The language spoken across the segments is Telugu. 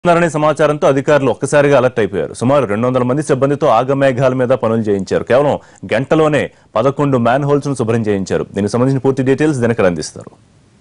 ఉన్నారనే సమాచారంతో అధికారులు ఒక్కసారిగా అలర్ట్ అయిపోయారు సుమారు రెండు వందల మంది సిబ్బందితో ఆగమేఘాల మీద పనులు చేయించారు కేవలం గంటలోనే పదకొండు మ్యాన్ హోల్స్ ను శుభ్రం చేయించారు దీనికి సంబంధించిన పూర్తి డీటెయిల్స్ దినకర్ అందిస్తారు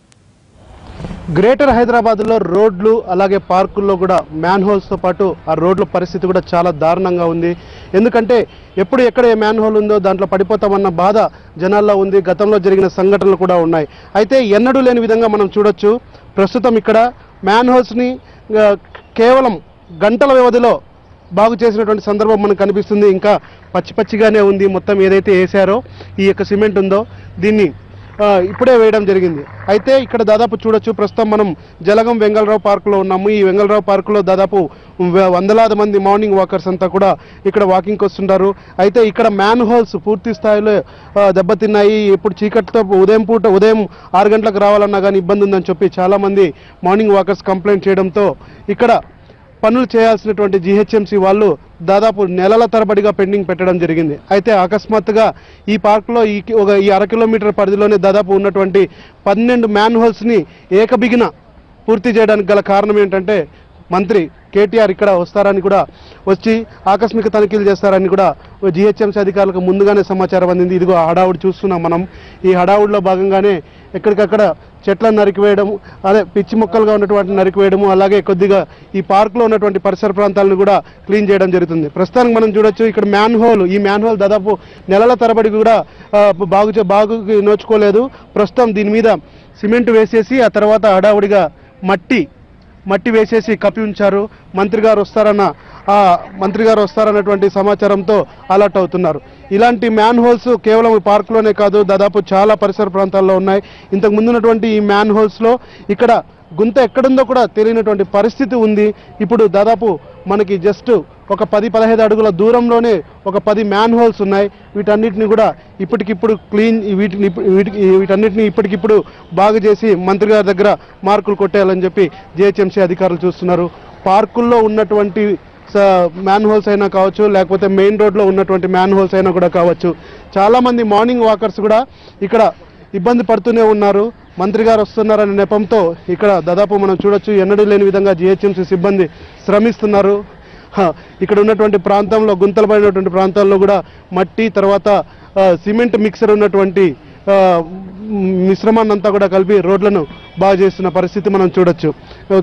గ్రేటర్ హైదరాబాద్లో రోడ్లు అలాగే పార్కుల్లో కూడా మ్యాన్ హోల్స్తో పాటు ఆ రోడ్ల పరిస్థితి కూడా చాలా దారుణంగా ఉంది ఎందుకంటే ఎప్పుడు ఎక్కడ ఏ మ్యాన్ హోల్ ఉందో దాంట్లో పడిపోతామన్న బాధ జనాల్లో ఉంది గతంలో జరిగిన సంఘటనలు కూడా ఉన్నాయి అయితే ఎన్నడూ లేని విధంగా మనం చూడొచ్చు ప్రస్తుతం ఇక్కడ మ్యాన్ హోల్స్ని ఆ, కేవలం గంటల వ్యవధిలో బాగు చేసినటువంటి సందర్భం మనకు కనిపిస్తుంది ఇంకా పచ్చి పచ్చిగానే ఉంది మొత్తం ఏదైతే వేశారో ఈ యొక్క సిమెంట్ ఉందో దీన్ని ఆ, ఇప్పుడే వేయడం జరిగింది అయితే ఇక్కడ దాదాపు చూడొచ్చు ప్రస్తుతం మనం జలగం వెంగళరావు పార్కులో ఉన్నాము ఈ వెంగళరావు పార్కులో దాదాపు వ- వందలాది మంది మార్నింగ్ వాకర్స్ అంతా కూడా ఇక్కడ వాకింగ్కి వస్తుంటారు అయితే ఇక్కడ మ్యాన్ హోల్స్ పూర్తి స్థాయిలో ఆ, దెబ్బతిన్నాయి ఇప్పుడు చీకటితో ఉదయం పూట ఉదయం ఆరు గంటలకు రావాలన్నా కానీ ఇబ్బంది ఉందని చెప్పి చాలామంది మార్నింగ్ వాకర్స్ కంప్లైంట్ చేయడంతో ఇక్కడ పనులు చేయాల్సినటువంటి జిహెచ్ఎంసి వాళ్ళు దాదాపు నెలల తరబడిగా పెండింగ్ పెట్టడం జరిగింది అయితే అకస్మాత్తుగా ఈ పార్క్లో ఈ కి- ఒక ఈ అర కిలోమీటర్ పరిధిలోనే దాదాపు ఉన్నటువంటి పన్నెండు మ్యాన్ హోల్స్ని ఏకబిగిన పూర్తి చేయడానికి గల కారణం ఏంటంటే మంత్రి కేటీఆర్ ఇక్కడ వస్తారని కూడా వచ్చి ఆకస్మిక తనిఖీలు చేస్తారని కూడా జిహెచ్ఎంసీ అధికారులకు ముందుగానే సమాచారం అందింది ఇదిగో ఆ హడావుడి చూస్తున్నాం మనం ఈ హడావుడిలో భాగంగానే ఎక్కడికక్కడ చెట్లను నరికివేయడం అదే పిచ్చి మొక్కలుగా ఉన్నటువంటి నరికివేయడము అలాగే కొద్దిగా ఈ పార్క్లో ఉన్నటువంటి పరిసర ప్రాంతాలను కూడా క్లీన్ చేయడం జరుగుతుంది ప్రస్తుతానికి మనం చూడొచ్చు ఇక్కడ మ్యాన్ హోల్ ఈ మ్యాన్ హోల్ దాదాపు నెలల తరబడి కూడా ఆ, బాగు చే- బాగు నోచుకోలేదు ప్రస్తుతం దీని మీద సిమెంట్ వేసేసి ఆ తర్వాత హడావుడిగా మట్టి మట్టి వేసేసి కప్పి ఉంచారు మంత్రి గారు వస్తారన్న ఆ మంత్రి గారు వస్తారన్నటువంటి సమాచారంతో అలర్ట్ అవుతున్నారు ఇలాంటి మ్యాన్ హోల్స్ కేవలం ఈ పార్క్లోనే కాదు దాదాపు చాలా పరిసర ప్రాంతాల్లో ఉన్నాయి ఇంతకు ముందున్నటువంటి ఈ మ్యాన్ హోల్స్లో ఇక్కడ గుంత ఎక్కడుందో కూడా తెలియనటువంటి పరిస్థితి ఉంది ఇప్పుడు దాదాపు మనకి జస్ట్ ఒక పది పదహైదు అడుగుల దూరంలోనే ఒక పది మ్యాన్ హోల్స్ ఉన్నాయి వీటన్నిటిని కూడా ఇప్పటికిప్పుడు క్లీన్ వీటిని ఇప్పు- వీటికి వీటన్నిటిని ఇప్పటికిప్పుడు బాగు చేసి మంత్రి గారి దగ్గర మార్కులు కొట్టేయాలని చెప్పి జిహెచ్ఎంసీ అధికారులు చూస్తున్నారు పార్కుల్లో ఉన్నటువంటి మ్యాన్ హోల్స్ అయినా కావచ్చు లేకపోతే మెయిన్ రోడ్లో ఉన్నటువంటి మ్యాన్ హోల్స్ అయినా కూడా కావచ్చు చాలామంది మార్నింగ్ వాకర్స్ కూడా ఇక్కడ ఇబ్బంది పడుతూనే ఉన్నారు మంత్రి గారు వస్తున్నారనే నెపంతో ఇక్కడ దాదాపు మనం చూడొచ్చు ఎన్నడూ లేని విధంగా జిహెచ్ఎంసీ సిబ్బంది శ్రమిస్తున్నారు హ, ఇక్కడ ఉన్నటువంటి ప్రాంతంలో గుంతలు పడినటువంటి ప్రాంతాల్లో కూడా మట్టి తర్వాత ఆ, సిమెంట్ మిక్సర్ ఉన్నటువంటి ఆ, మ్, మిశ్రమాన్ని అంతా కూడా కలిపి రోడ్లను బాగు చేస్తున్న పరిస్థితి మనం చూడొచ్చు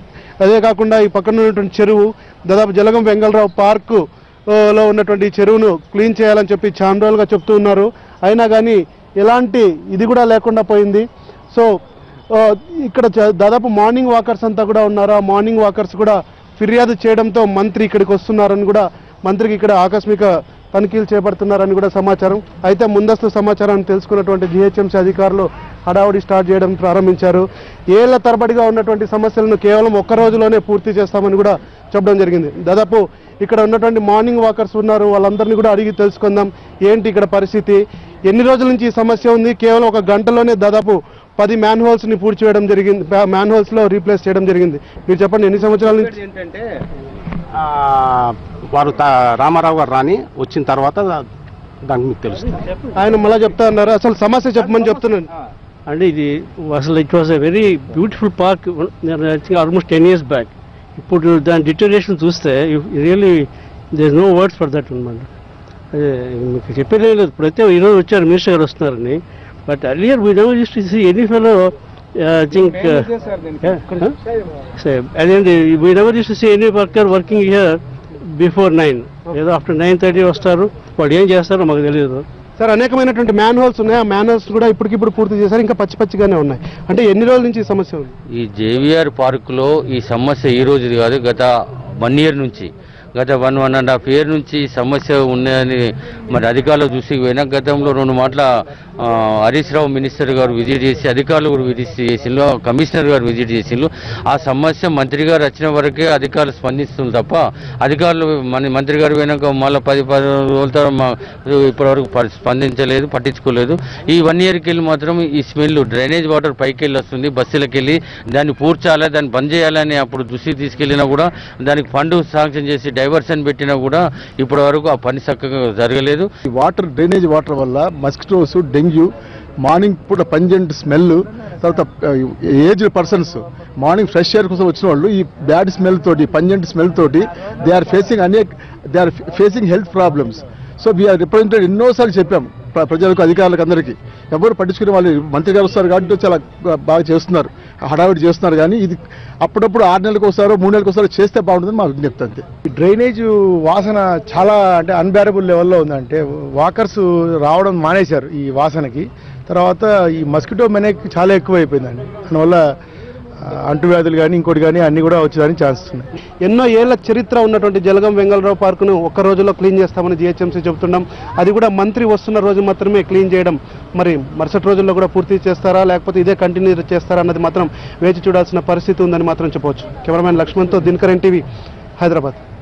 అదే కాకుండా ఈ పక్కన ఉన్నటువంటి చెరువు దాదాపు జలగం వెంగళరావు పార్కు ఆ, లో ఉన్నటువంటి ఈ చెరువును క్లీన్ చేయాలని చెప్పి చాలా రోజులుగా చెప్తూ ఉన్నారు అయినా కానీ ఎలాంటి ఇది కూడా లేకుండా పోయింది సో ఆ, ఇక్కడ చ- దాదాపు మార్నింగ్ వాకర్స్ అంతా కూడా ఉన్నారు ఆ మార్నింగ్ వాకర్స్ కూడా ఫిర్యాదు చేయడంతో మంత్రి ఇక్కడికి వస్తున్నారని కూడా మంత్రికి ఇక్కడ ఆకస్మిక తనిఖీలు చేపడుతున్నారని కూడా సమాచారం అయితే ముందస్తు సమాచారాన్ని తెలుసుకున్నటువంటి జిహెచ్ఎంసీ అధికారులు హడావుడి స్టార్ట్ చేయడం ప్రారంభించారు ఏళ్ల తరబడిగా ఉన్నటువంటి సమస్యలను కేవలం ఒక్క రోజులోనే పూర్తి చేస్తామని కూడా చెప్పడం జరిగింది దాదాపు ఇక్కడ ఉన్నటువంటి మార్నింగ్ వాకర్స్ ఉన్నారు వాళ్ళందరినీ కూడా అడిగి తెలుసుకుందాం ఏంటి ఇక్కడ పరిస్థితి ఎన్ని రోజుల నుంచి ఈ సమస్య ఉంది కేవలం ఒక గంటలోనే దాదాపు పది మ్యాన్ హోల్స్ ని పూడ్చి వేయడం జరిగింది మ్యాన్ హోల్స్ లో రీప్లేస్ చేయడం జరిగింది మీరు చెప్పండి ఎన్ని సంవత్సరాల నుంచి ఏంటంటే ఆ, వారు తా- రామారావు గారు రాని వచ్చిన తర్వాత దానికి మీకు తెలుస్తుంది ఆయన మళ్ళీ చెప్తా ఉన్నారు అసలు సమస్య చెప్పమని చెప్తున్నాను అంటే ఇది అసలు it was a very beautiful park almost ten years back ఇప్పుడు దాని డిటరేషన్ చూస్తే really there no words for that అనమాట అదే మీకు చెప్పేదే లేదు ఇప్పుడైతే ఈరోజు వచ్చారు మినిస్టర్ గారు వస్తున్నారని but earlier we never use to see any fellow think అదేంటి we never use to see any worker working here before nine ఏదో ఆఫ్టర్ నైన్ థర్టీ వస్తారు వాళ్ళు ఏం చేస్తారో మాకు తెలియదు సార్ అనేకమైనటువంటి మ్యాన్ హోల్స్ ఉన్నాయి ఆ మ్యాన్ హోల్స్ కూడా ఇప్పటికిప్పుడు పూర్తి చేశారు ఇంకా పచ్చి పచ్చిగానే ఉన్నాయి అంటే ఎన్ని రోజుల నుంచి ఈ సమస్య ఉంది ఈ జేవిఆర్ పార్కులో ఈ సమస్య ఈ రోజుది కాదు గత వన్ ఇయర్ నుంచి గత one one and half year నుంచి ఈ సమస్య ఉన్నాయని మరి అధికారులు చూసి పోయినా గతంలో రెండు మాటల ఆ, హరీష్ రావు మినిస్టర్ గారు విజిట్ చేసి అధికారులు కూడా విజిట్ చేసిండ్రు కమిషనర్ గారు విజిట్ చేసిండ్రు ఆ సమస్య మంత్రి గారు వచ్చిన వరకే అధికారులు స్పందిస్తుంది తప్ప అధికారులు మన మంత్రి గారు పోయినాక మళ్ళీ పది పది రోజుల తర్వాత మా ఇప్పటివరకు పరి- స్పందించలేదు పట్టించుకోలేదు ఈ వన్ ఇయర్కి వెళ్ళి మాత్రం ఈ స్మెల్ డ్రైనేజ్ వాటర్ పైకి వెళ్ళి వస్తుంది బస్సులకు వెళ్ళి దాన్ని పూడ్చాలి దాన్ని బంద్ చేయాలని అప్పుడు దృష్టికి తీసుకెళ్ళినా కూడా దానికి ఫండ్ శాంక్షన్ చేసి డైవర్షన్ పెట్టినా కూడా ఇప్పటి వరకు ఆ పని చక్కగా జరగలేదు ఈ వాటర్ డ్రైనేజ్ వాటర్ వల్ల మస్కిటోస్ డెంగ్యూ మార్నింగ్ పూట పంజెంట్ స్మెల్ తర్వాత age persons morning fresh air కోసం వచ్చిన వాళ్ళు ఈ బ్యాడ్ స్మెల్ తోటి పంజెంట్ స్మెల్ తోటి దే ఆర్ ఫేసింగ్ అనేక they are facing health problems so we are represented ఎన్నోసార్లు చెప్పాం ప్ర- ప్రజలకు అధికారులకు అందరికీ ఎవరు పట్టించుకునే వాళ్ళు మంత్రి గారు వస్తారు కాబట్టి చాలా బాగా చేస్తున్నారు హడావిడి చేస్తున్నారు కానీ ఇది అప్పుడప్పుడు ఆరు నెలలకు వస్తారో మూడు నెలలకు వస్తారో చేస్తే బాగుంటుందని మా విజ్ఞప్తి అంతే ఈ డ్రైనేజ్ వాసన చాలా అంటే అన్బేరబుల్ లెవెల్లో ఉందంటే వాకర్స్ రావడం మానేశారు ఈ వాసనకి తర్వాత ఈ మస్కిటో మెనేక్ చాలా ఎక్కువైపోయిందండి దానివల్ల ఆ, అంటువ్యాధులు కానీ ఇంకోటి కానీ అన్ని కూడా వచ్చేదానికి ఛాన్స్ ఉన్నాయి ఎన్నో ఏళ్ల చరిత్ర ఉన్నటువంటి జలగం వెంగళరావు పార్కును ఒక్క రోజులో క్లీన్ చేస్తామని జిహెచ్ఎంసీ చెబుతున్నాం అది కూడా మంత్రి వస్తున్న రోజు మాత్రమే క్లీన్ చేయడం మరి మరుసటి రోజుల్లో కూడా పూర్తి చేస్తారా లేకపోతే ఇదే కంటిన్యూ చేస్తారా అన్నది మాత్రం వేచి చూడాల్సిన పరిస్థితి ఉందని మాత్రం చెప్పవచ్చు కెమెరామెన్ లక్ష్మణ్తో దినకర్ ఎన్టీవీ హైదరాబాద్